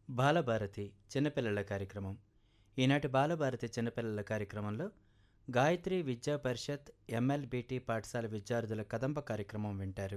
బాలభారతి చిన్నపిల్లల కార్యక్రమం ఈనాటి బాలభారతి చిన్నపిల్లల కార్యక్రమంలో గాయత్రి విద్యా పరిషత్ ఎంఎల్బిటి పాఠశాల విద్యార్థుల కదంబ కార్యక్రమం వింటారు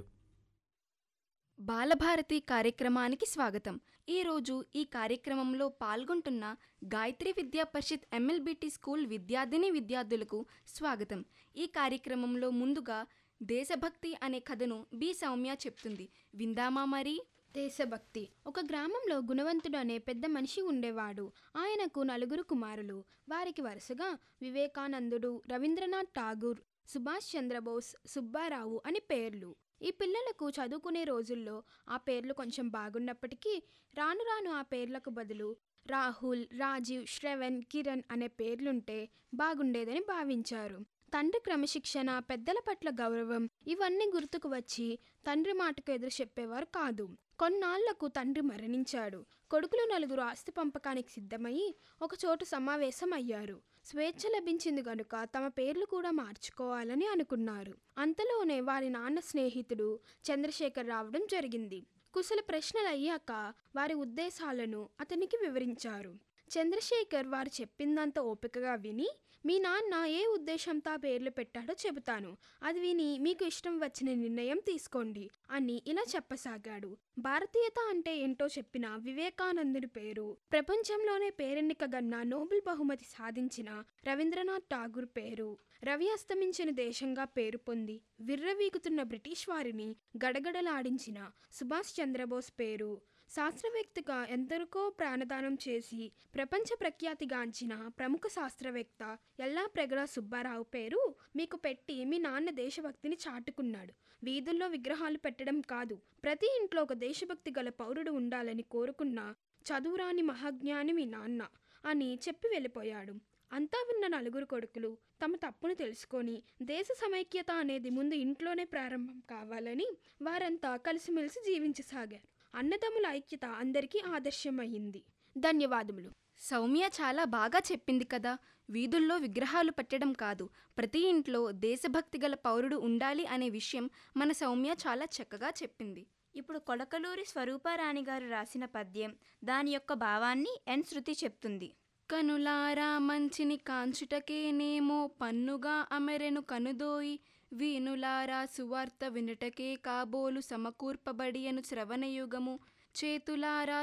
బాలభారతి కార్యక్రమానికి స్వాగతం ఈరోజు ఈ కార్యక్రమంలో పాల్గొంటున్న గాయత్రి విద్యా పరిషత్ ఎంఎల్బిటి స్కూల్ విద్యార్థిని విద్యార్థులకు స్వాగతం ఈ కార్యక్రమంలో ముందుగా దేశభక్తి అనే కథను బి సౌమ్య చెప్తుంది విందామా మరి దేశభక్తి ఒక గ్రామంలో గుణవంతుడు అనే పెద్ద మనిషి ఉండేవాడు ఆయనకు నలుగురు కుమారులు వారికి వరుసగా వివేకానందుడు రవీంద్రనాథ్ ఠాగూర్ సుభాష్ చంద్రబోస్ సుబ్బారావు అని పేర్లు ఈ పిల్లలకు చదువుకునే రోజుల్లో ఆ పేర్లు కొంచెం బాగున్నప్పటికీ రాను రాను ఆ పేర్లకు బదులు రాహుల్ రాజీవ్ శ్రవణ్ కిరణ్ అనే పేర్లుంటే బాగుండేదని భావించారు తండ్రి క్రమశిక్షణ పెద్దల పట్ల గౌరవం ఇవన్నీ గుర్తుకు వచ్చి తండ్రి మాటకు ఎదురు చెప్పేవారు కాదు కొన్నాళ్లకు తండ్రి మరణించాడు కొడుకులు నలుగురు ఆస్తి పంపకానికి సిద్ధమయ్యి ఒకచోట సమావేశం అయ్యారు స్వేచ్ఛ లభించింది గనుక తమ పేర్లు కూడా మార్చుకోవాలని అనుకున్నారు అంతలోనే వారి నాన్న స్నేహితుడు చంద్రశేఖర్ రావడం జరిగింది కుశల ప్రశ్నలు అయ్యాక వారి ఉద్దేశాలను అతనికి వివరించారు చంద్రశేఖర్ వారు చెప్పిందంత ఓపికగా విని మీ నాన్న ఏ ఉద్దేశంతో ఆ పేర్లు పెట్టాడో చెబుతాను అది విని మీకు ఇష్టం వచ్చిన నిర్ణయం తీసుకోండి అని ఇలా చెప్పసాగాడు భారతీయత అంటే ఏంటో చెప్పిన వివేకానందుడి పేరు ప్రపంచంలోనే పేరెన్నికగన్న నోబెల్ బహుమతి సాధించిన రవీంద్రనాథ్ ఠాగూర్ పేరు రవి అస్తమించిన దేశంగా పేరు పొంది విర్రవీగుతున్న బ్రిటిష్ వారిని గడగడలాడించిన సుభాష్ చంద్రబోస్ పేరు శాస్త్రవేత్తగా ఎందరికో ప్రాణదానం చేసి ప్రపంచ ప్రఖ్యాతిగాంచిన ప్రముఖ శాస్త్రవేత్త ఎల్లా ప్రగడ సుబ్బారావు పేరు మీకు పెట్టి మీ నాన్న దేశభక్తిని చాటుకున్నాడు వీధుల్లో విగ్రహాలు పెట్టడం కాదు ప్రతి ఇంట్లో ఒక దేశభక్తి గల పౌరుడు ఉండాలని కోరుకున్న చదువురాని మహాజ్ఞాని మీ నాన్న అని చెప్పి వెళ్ళిపోయాడు అంతా విన్న నలుగురు కొడుకులు తమ తప్పును తెలుసుకొని దేశ సమైక్యత అనేది ముందు ఇంట్లోనే ప్రారంభం కావాలని వారంతా కలిసిమెలిసి జీవించసాగారు అన్నదమ్ముల ఐక్యత అందరికీ ఆదర్శమయ్యింది ధన్యవాదములు సౌమ్య చాలా బాగా చెప్పింది కదా వీధుల్లో విగ్రహాలు పెట్టడం కాదు ప్రతి ఇంట్లో దేశభక్తి గల పౌరుడు ఉండాలి అనే విషయం మన సౌమ్య చాలా చక్కగా చెప్పింది ఇప్పుడు కొడకలూరి స్వరూపారాణి గారు రాసిన పద్యం దాని యొక్క భావాన్ని ఎన్ శృతి చెప్తుంది కనులారా మంచిని కాంచుటకేనేమో పన్నుగా అమరెను కనుదోయి వీనులారా సువార్త వినుటకే కాబోలు సమకూర్పబడియను శ్రవణయుగము చేతులారా